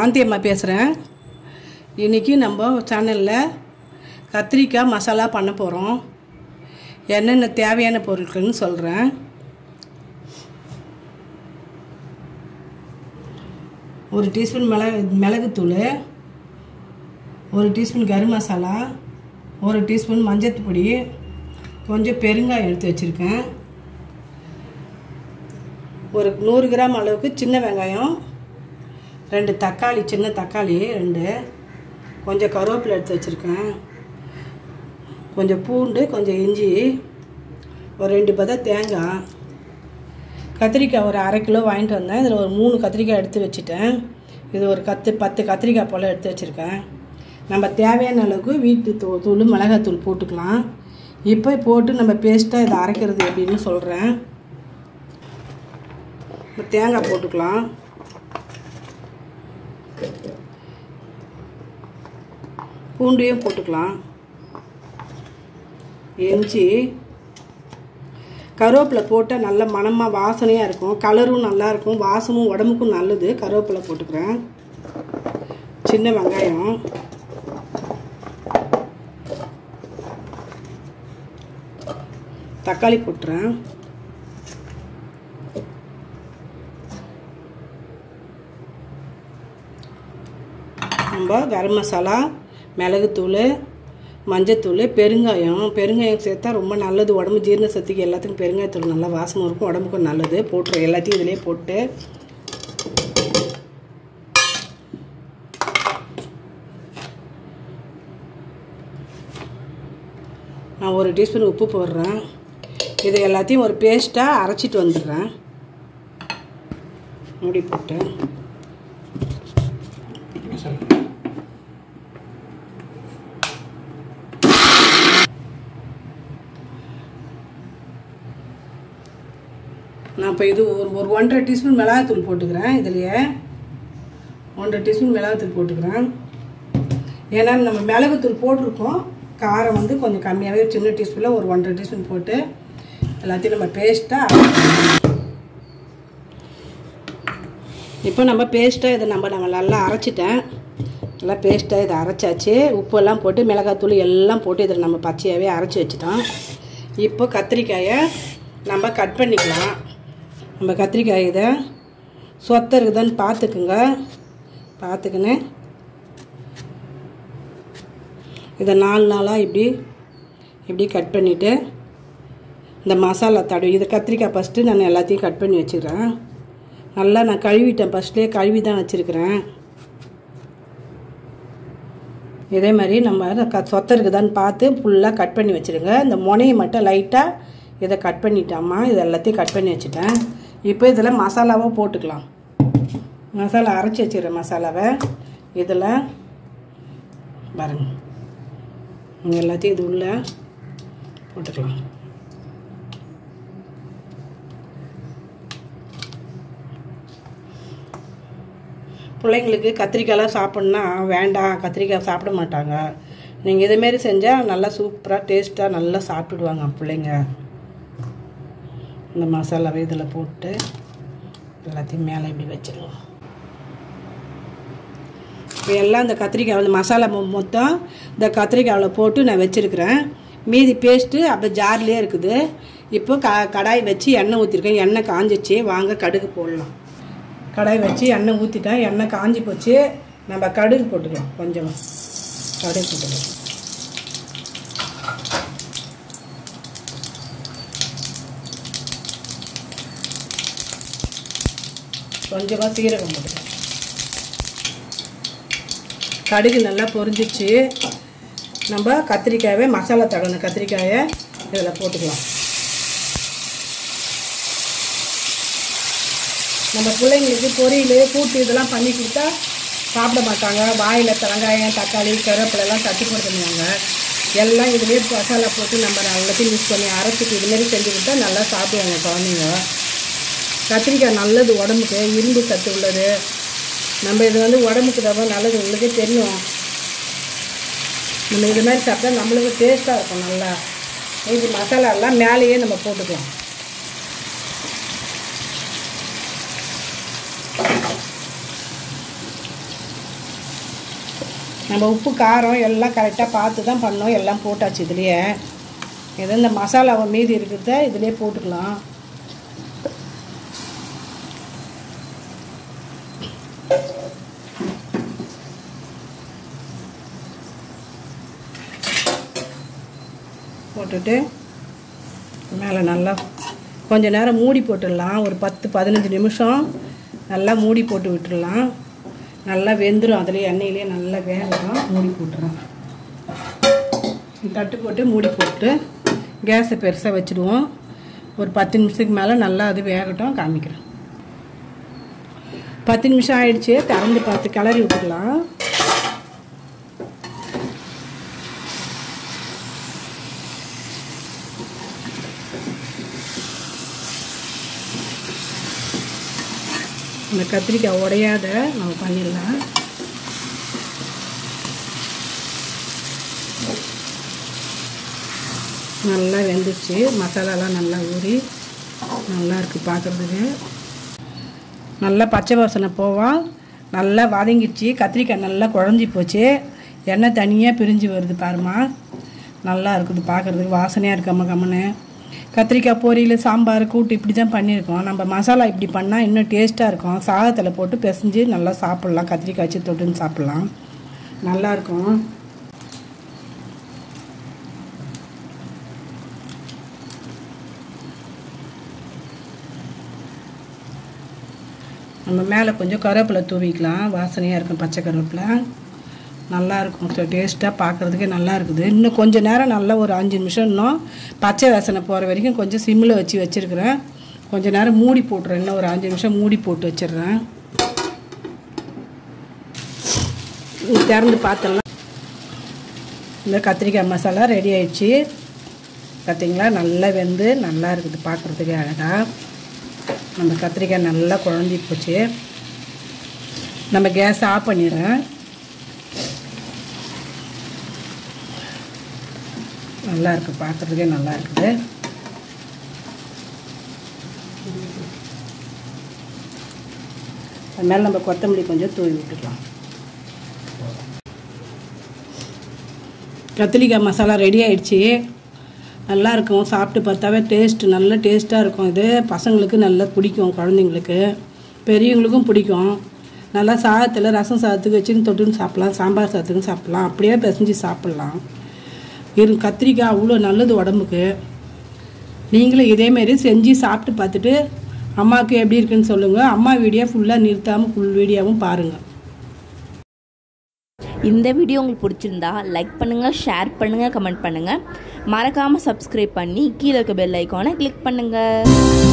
சாந்தி அம்மா பேசுகிறேன் இன்றைக்கி நம்ம சேனலில் கத்திரிக்காய் மசாலா பண்ண போகிறோம் என்னென்ன தேவையான பொருட்கள்னு சொல்கிறேன் ஒரு டீஸ்பூன் மிளகு மிளகுத்தூள் ஒரு டீஸ்பூன் கரும் மசாலா ஒரு டீஸ்பூன் மஞ்சள் பொடி கொஞ்சம் பெருங்காயம் எடுத்து வச்சுருக்கேன் ஒரு நூறு கிராம் அளவுக்கு சின்ன வெங்காயம் ரெண்டு தக்காளி சின்ன தக்காளி ரெண்டு கொஞ்சம் கருவேப்பிலை எடுத்து வச்சுருக்கேன் கொஞ்சம் பூண்டு கொஞ்சம் இஞ்சி ஒரு ரெண்டு பத தேங்காய் கத்திரிக்காய் ஒரு அரை கிலோ வாங்கிட்டு வந்தேன் இதில் ஒரு மூணு கத்திரிக்காய் எடுத்து வச்சுட்டேன் இது ஒரு கத்து பத்து கத்திரிக்காய் போல் எடுத்து வச்சுருக்கேன் நம்ம தேவையான அளவுக்கு வீட்டு தூ தூள் மிளகாத்தூள் போட்டுக்கலாம் இப்போ போட்டு நம்ம பேஸ்ட்டாக இதை அரைக்கிறது எப்படின்னு சொல்கிறேன் இப்போ தேங்காய் போட்டுக்கலாம் பூண்டையும் போட்டுக்கலாம் இஞ்சி கருவேப்பிலை போட்டால் நல்ல மணமாக வாசனையாக இருக்கும் கலரும் நல்லாயிருக்கும் வாசமும் உடம்புக்கும் நல்லது கருவேப்பிலை போட்டுக்கிறேன் சின்ன வெங்காயம் தக்காளி போட்டுறேன் நம்ம கரம் மசாலா மிளகுத்தூள் மஞ்சத்தூள் பெருங்காயம் பெருங்காயம் சேர்த்தா ரொம்ப நல்லது உடம்பு ஜீரண சக்திக்கு எல்லாத்துக்கும் பெருங்காயத்தூள் நல்லா வாசமாக இருக்கும் உடம்புக்கும் நல்லது போட்டுரு எல்லாத்தையும் இதிலே போட்டு நான் ஒரு டீஸ்பூன் உப்பு போடுறேன் இது எல்லாத்தையும் ஒரு பேஸ்ட்டாக அரைச்சிட்டு வந்துடுறேன் மூடி போட்டு நான் இப்போ இது ஒரு ஒரு ஒன்றரை டீஸ்பூன் மிளகாத்தூள் போட்டுக்கிறேன் இதுலையே ஒன்றரை டீஸ்பூன் மிளகாத்தூள் போட்டுக்கிறேன் ஏன்னா நம்ம மிளகுத்தூள் போட்டிருக்கோம் காரம் வந்து கொஞ்சம் கம்மியாகவே சின்ன டீஸ்பூனில் ஒரு ஒன்றரை டீஸ்பூன் போட்டு எல்லாத்தையும் நம்ம பேஸ்ட்டாக இப்போ நம்ம பேஸ்ட்டாக இதை நம்ம நம்ம நல்லா அரைச்சிட்டேன் நல்லா பேஸ்ட்டாக இதை அரைச்சாச்சு உப்பெல்லாம் போட்டு மிளகாத்தூள் எல்லாம் போட்டு இதில் நம்ம பச்சையாகவே அரைச்சி வச்சுட்டோம் இப்போ கத்திரிக்காயை நம்ம கட் பண்ணிக்கலாம் நம்ம கத்திரிக்காய் இதை சொத்தை இருக்குதான்னு பார்த்துக்குங்க பார்த்துக்கின்னு இதை நாலு நாளாக இப்படி இப்படி கட் பண்ணிவிட்டு இந்த மசாலா தடவி இதை கத்திரிக்காய் ஃபஸ்ட்டு நான் எல்லாத்தையும் கட் பண்ணி வச்சுக்கிறேன் நல்லா நான் கழுவிட்டேன் ஃபஸ்ட்லேயே கழுவி தான் வச்சுருக்கிறேன் இதே மாதிரி நம்ம க சொத்தை இருக்குதான்னு பார்த்து ஃபுல்லாக கட் பண்ணி வச்சுருங்க இந்த முனையை மட்டும் லைட்டாக இதை கட் பண்ணிட்டாமா இது எல்லாத்தையும் கட் பண்ணி வச்சுட்டேன் இப்போ இதில் மசாலாவை போட்டுக்கலாம் மசாலா அரைச்சி வச்சுக்கிறேன் மசாலாவை இதில் பாருங்க எல்லாத்தையும் இது உள்ள போட்டுக்கலாம் பிள்ளைங்களுக்கு கத்திரிக்காய்லாம் சாப்பிட்னா வேண்டாம் கத்திரிக்காய் சாப்பிட மாட்டாங்க நீங்கள் இதேமாரி செஞ்சால் நல்லா சூப்பராக டேஸ்ட்டாக நல்லா சாப்பிட்டுடுவாங்க பிள்ளைங்க இந்த மசாலாவை இதில் போட்டு எல்லாத்தையும் மேலே இப்படி வச்சிருவோம் இப்போ எல்லாம் இந்த கத்திரிக்காய் வந்து மசாலா மொத்தம் இந்த கத்திரிக்காயில் போட்டு நான் வச்சுருக்கிறேன் மீதி பேஸ்ட்டு அப்போ ஜார்லேயே இருக்குது இப்போ க கடாய் வச்சு எண்ணெய் ஊற்றிருக்கேன் எண்ணெய் காஞ்சிச்சு வாங்க கடுகு போடலாம் கடாய் வச்சு எண்ணெய் ஊற்றிட்டேன் எண்ணெய் காஞ்சி போச்சு நம்ம கடுகு போட்டுக்கலாம் கொஞ்சமாக கடுகு போட்டுக்கலாம் கொஞ்சமாக சீரகம் போட்டுக்கலாம் கடுகு நல்லா பொரிஞ்சிச்சு நம்ம கத்திரிக்காயை மசாலா தடவின கத்திரிக்காயை இதில் போட்டுக்கலாம் நம்ம பிள்ளைங்களுக்கு பொரியல் கூட்டு இதெல்லாம் பண்ணி கொடுத்தா சாப்பிட மாட்டாங்க வாயில் வெங்காயம் தக்காளி கருவேப்பிலெல்லாம் தட்டி கொடுத்துருவாங்க எல்லாம் இதுலேயே மசாலா போட்டு நம்ம எல்லாத்தையும் யூஸ் பண்ணி அரைச்சிட்டு இதுமாரி செஞ்சு கொடுத்தா நல்லா சாப்பிடுவாங்க குழந்தைங்க கத்திரிக்காய் நல்லது உடம்புக்கு இரும்பு சத்து உள்ளது நம்ம இது வந்து உடம்புக்கு ரொம்ப நல்லது உங்களுக்கே தெரியும் நம்ம இது மாதிரி சாப்பிட்டா நம்மளுக்கு டேஸ்ட்டாக இருக்கும் நல்லா இது மசாலாலாம் மேலேயே நம்ம போட்டுக்கலாம் நம்ம உப்பு காரம் எல்லாம் கரெக்டாக பார்த்து தான் பண்ணோம் எல்லாம் போட்டாச்சு இதுலேயே ஏதோ இந்த மசாலா மீதி இருக்கிறத இதுலேயே போட்டுக்கலாம் போட்டுட்டு மேலே நல்லா கொஞ்ச நேரம் மூடி போட்டுடலாம் ஒரு பத்து பதினஞ்சு நிமிஷம் நல்லா மூடி போட்டு விட்டுடலாம் நல்லா வெந்துடும் அதுலேயே எண்ணெயிலே நல்லா வேகலாம் மூடி போட்டுறோம் தட்டு போட்டு மூடி போட்டு கேஸை பெருசாக வச்சுடுவோம் ஒரு பத்து நிமிஷத்துக்கு மேலே நல்லா அது வேகட்டும் காமிக்கிறேன் பத்து நிமிஷம் ஆயிடுச்சு திறந்து பார்த்து கிளறி விட்டுக்கலாம் இந்த கத்திரிக்காய் உடையாத நம்ம பண்ணிடலாம் நல்லா வெந்துச்சு மசாலாலாம் நல்லா ஊறி நல்லா இருக்குது பார்க்குறதுக்கு நல்லா பச்சை வாசனை போவோம் நல்லா வதங்கிடுச்சு கத்திரிக்காய் நல்லா குழஞ்சி போச்சு எண்ணெய் தனியாக பிரிஞ்சு வருது பாருமா நல்லா இருக்குது பார்க்குறதுக்கு வாசனையாக இருக்காம கம்மனு கத்திரிக்காய் பொரியல் சாம்பார் கூட்டு இப்படி தான் பண்ணியிருக்கோம் நம்ம மசாலா இப்படி பண்ணால் இன்னும் டேஸ்ட்டாக இருக்கும் சாதத்தில் போட்டு பிசைஞ்சு நல்லா சாப்பிட்லாம் கத்திரிக்காய் வச்சு தொட்டுன்னு சாப்பிட்லாம் நல்லாயிருக்கும் நம்ம மேலே கொஞ்சம் கருவேப்பிலை தூவிக்கலாம் வாசனையாக இருக்கும் பச்சை கருவேப்பிலை நல்லா இருக்கும் ஸோ டேஸ்ட்டாக பார்க்குறதுக்கே நல்லா இருக்குது இன்னும் கொஞ்சம் நேரம் நல்லா ஒரு அஞ்சு நிமிஷம் இன்னும் பச்சை வாசனை போகிற வரைக்கும் கொஞ்சம் சிம்மில் வச்சு வச்சுருக்கிறேன் கொஞ்சம் நேரம் மூடி போட்டுறேன் இன்னும் ஒரு அஞ்சு நிமிஷம் மூடி போட்டு வச்சிடுறேன் இது திறந்து பார்த்துடலாம் இந்த கத்திரிக்காய் மசாலா ரெடி ஆயிடுச்சு பார்த்தீங்களா நல்லா வெந்து நல்லா இருக்குது பார்க்குறதுக்கே அழகாக நம்ம கத்திரிக்காய் நல்லா குழந்தி போச்சு நம்ம கேஸ் ஆஃப் பண்ணிடுறேன் நல்லா இருக்குது பார்க்குறதுக்கே நல்லா இருக்குது அது மேலே நம்ம கொத்தமல்லி கொஞ்சம் தூவி விட்டுக்கலாம் கத்திரிக்காய் மசாலா ரெடி ஆயிடுச்சு நல்லா இருக்கும் சாப்பிட்டு பார்த்தாவே டேஸ்ட் நல்ல டேஸ்ட்டாக இருக்கும் இது பசங்களுக்கு நல்லா பிடிக்கும் குழந்தைங்களுக்கு பெரியவங்களுக்கும் பிடிக்கும் நல்லா சாதத்தில் ரசம் சாதத்துக்கு வச்சுன்னு தொட்டுன்னு சாப்பிட்லாம் சாம்பார் சாதத்துக்கும் சாப்பிட்லாம் அப்படியே பிசைஞ்சு சாப்பிட்லாம் இரு கத்திரிக்காய் அவ்வளோ நல்லது உடம்புக்கு நீங்களும் இதேமாரி செஞ்சு சாப்பிட்டு பார்த்துட்டு அம்மாவுக்கு எப்படி இருக்குன்னு சொல்லுங்கள் அம்மா வீடியோ ஃபுல்லாக நிறுத்தாமல் ஃபுல் வீடியோவும் பாருங்கள் இந்த வீடியோ உங்களுக்கு பிடிச்சிருந்தா லைக் பண்ணுங்கள் ஷேர் பண்ணுங்கள் கமெண்ட் பண்ணுங்கள் மறக்காமல் சப்ஸ்கிரைப் பண்ணி கீழே இருக்க பெல் ஐக்கானை கிளிக் பண்ணுங்கள்